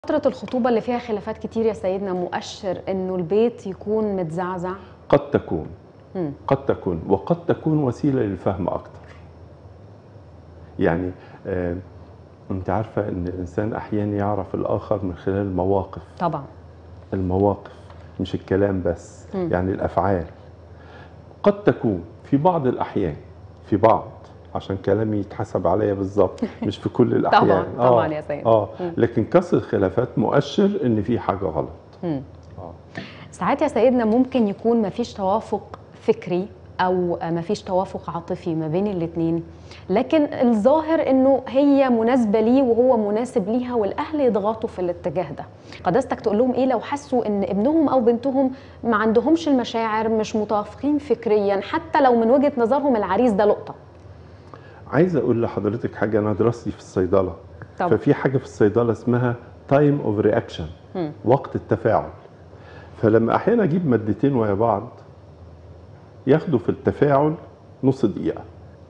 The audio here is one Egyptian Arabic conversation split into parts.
فترة الخطوبة اللي فيها خلافات كتير يا سيدنا مؤشر انه البيت يكون متزعزع قد تكون مم. قد تكون وقد تكون وسيله للفهم اكتر يعني آه انت عارفه ان الانسان احيانا يعرف الاخر من خلال المواقف طبعا المواقف مش الكلام بس مم. يعني الافعال قد تكون في بعض الاحيان في بعض عشان كلامي يتحسب عليا بالظبط مش في كل الاحيان طبعا طبعا يا سيدنا اه مم. لكن كسر الخلافات مؤشر ان في حاجه غلط مم. اه ساعات يا سيدنا ممكن يكون مفيش توافق فكري او مفيش توافق عاطفي ما بين الاتنين لكن الظاهر انه هي مناسبه ليه وهو مناسب ليها والاهل يضغطوا في الاتجاه ده قداستك تقول لهم ايه لو حسوا ان ابنهم او بنتهم ما عندهمش المشاعر مش متوافقين فكريا حتى لو من وجهه نظرهم العريس ده لقطه عايز اقول لحضرتك حاجه انا دراستي في الصيدله طبعا ففي حاجه في الصيدله اسمها تايم اوف رياكشن مم. وقت التفاعل فلما احيانا اجيب مادتين ويا بعض ياخدوا في التفاعل نص دقيقه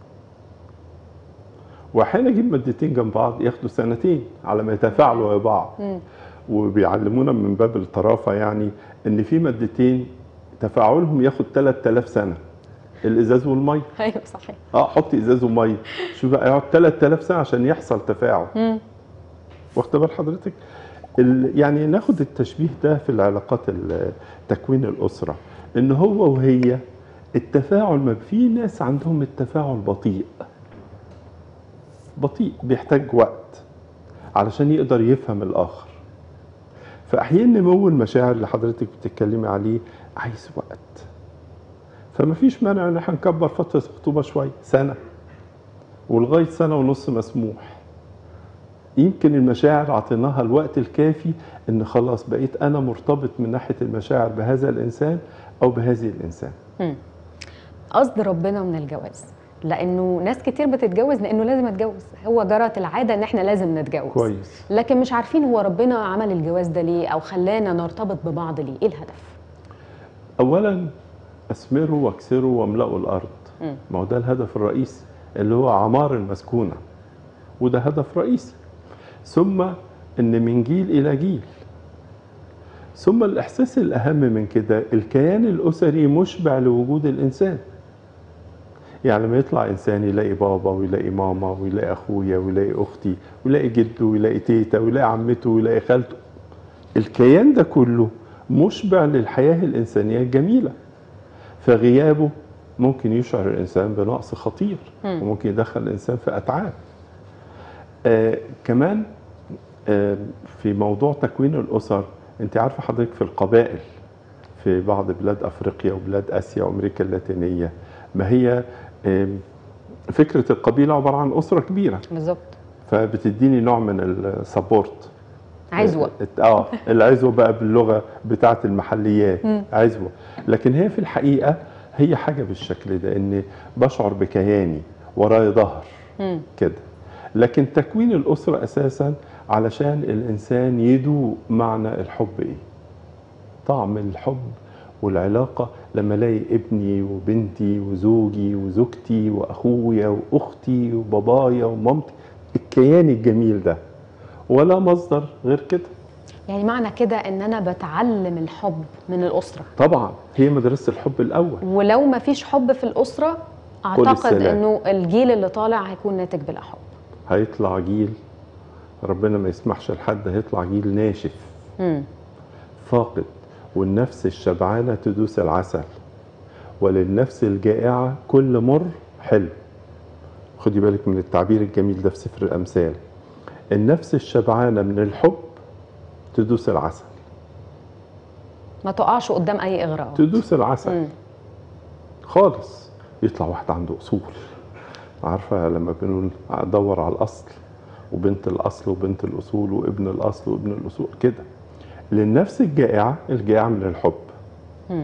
واحيانا اجيب مادتين جنب بعض ياخدوا سنتين على ما يتفاعلوا ويا بعض مم. وبيعلمونا من باب الطرافه يعني ان في مادتين تفاعلهم ياخد 3000 سنه الازاز والميه ايوه صحيح اه حطي ازاز وميه شوف بقى يقعد 3000 سنه عشان يحصل تفاعل مم. واخد بال حضرتك ال- يعني ناخد التشبيه ده في العلاقات ال- تكوين الاسره ان هو وهي التفاعل ما في ناس عندهم التفاعل بطيء بطيء بيحتاج وقت علشان يقدر يفهم الاخر فاحيانا نمو المشاعر اللي حضرتك بتتكلمي عليه عايز وقت فما فيش مانع ان احنا نكبر فتره الخطوبه شويه سنه ولغايه سنه ونص مسموح يمكن المشاعر اعطيناها الوقت الكافي ان خلاص بقيت انا مرتبط من ناحيه المشاعر بهذا الانسان او بهذه الانسان مم. قصد ربنا من الجواز لانه ناس كتير بتتجوز لانه لازم اتجوز هو جرت العاده ان احنا لازم نتجوز كويس لكن مش عارفين هو ربنا عمل الجواز ده ليه او خلانا نرتبط ببعض ليه ايه الهدف اولا اثمروا واكسروا واملأوا الارض مم. ما هو ده الهدف الرئيسي اللي هو عمار المسكونه وده هدف رئيسي ثم ان من جيل الى جيل ثم الاحساس الاهم من كده الكيان الاسري مشبع لوجود الانسان يعني لما يطلع انسان يلاقي بابا ويلاقي ماما ويلاقي اخويا ويلاقي اختي ويلاقي جده ويلاقي تيتا ويلاقي عمته ويلاقي خالته الكيان ده كله مشبع للحياه الانسانيه الجميله فغيابه ممكن يشعر الانسان بنقص خطير مم. وممكن يدخل الانسان في اتعاب آه كمان آه في موضوع تكوين الاسر انت عارفه حضرتك في القبائل في بعض بلاد افريقيا وبلاد اسيا وامريكا اللاتينيه ما هي آم، فكره القبيله عباره عن اسره كبيره بالظبط فبتديني نوع من السبورت عزوه اه العزوه بقى باللغه بتاعه المحليات مم. عزوه لكن هي في الحقيقه هي حاجه بالشكل ده ان بشعر بكياني وراي ظهر مم. كده لكن تكوين الاسره اساسا علشان الانسان يدوق معنى الحب ايه طعم الحب والعلاقه لما الاقي ابني وبنتي وزوجي وزوجتي واخويا واختي وبابايا ومامتي الكيان الجميل ده ولا مصدر غير كده يعني معنى كده ان انا بتعلم الحب من الاسره طبعا هي مدرسه الحب الاول ولو ما فيش حب في الاسره اعتقد السلام. انه الجيل اللي طالع هيكون ناتج بلا حب هيطلع جيل ربنا ما يسمحش لحد هيطلع جيل ناشف مم. فاقد والنفس الشبعانة تدوس العسل وللنفس الجائعة كل مر حلو خدي بالك من التعبير الجميل ده في سفر الأمثال النفس الشبعانة من الحب تدوس العسل ما تقعش قدام اي اغراء تدوس العسل مم. خالص يطلع واحد عنده أصول عارفة لما بنقول أدور على الأصل وبنت الأصل وبنت الأصول وابن الأصل وابن الأصول كده للنفس الجائعة الجائعة من الحب مم.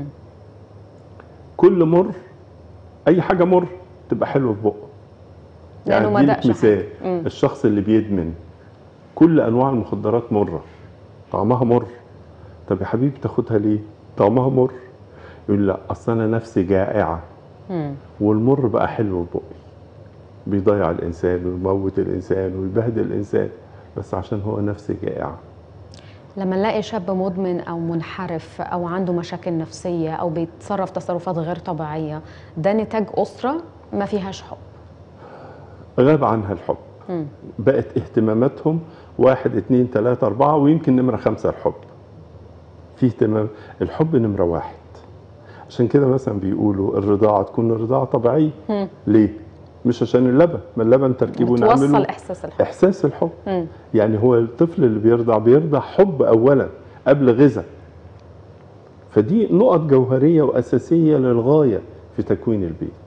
كل مر اي حاجه مر تبقى حلوه في بقه لأنه ما أديلك دقش مثال حاجة. مم. الشخص اللي بيدمن كل انواع المخدرات مره طعمها مر طب يا حبيبي تاخدها ليه طعمها مر يقول لا اصل انا نفسي جائعه مم. والمر بقى حلو في بقي بيضيع الانسان ويموت الانسان ويبهدل الانسان بس عشان هو نفسي جائعه لما نلاقي شاب مدمن او منحرف او عنده مشاكل نفسيه او بيتصرف تصرفات غير طبيعيه ده نتاج اسره ما فيهاش حب غاب عنها الحب مم. بقت اهتماماتهم واحد اتنين تلاتة أربعة ويمكن نمرة خمسة الحب في اهتمام الحب نمرة واحد عشان كده مثلا بيقولوا الرضاعة تكون الرضاعة طبيعية مم. ليه؟ مش عشان اللبن ما اللبن تركيبه بتوصل نعمله احساس الحب إحساس الحب مم. يعني هو الطفل اللي بيرضع بيرضع حب أولا قبل غذاء فدي نقط جوهرية وأساسية للغاية في تكوين البيت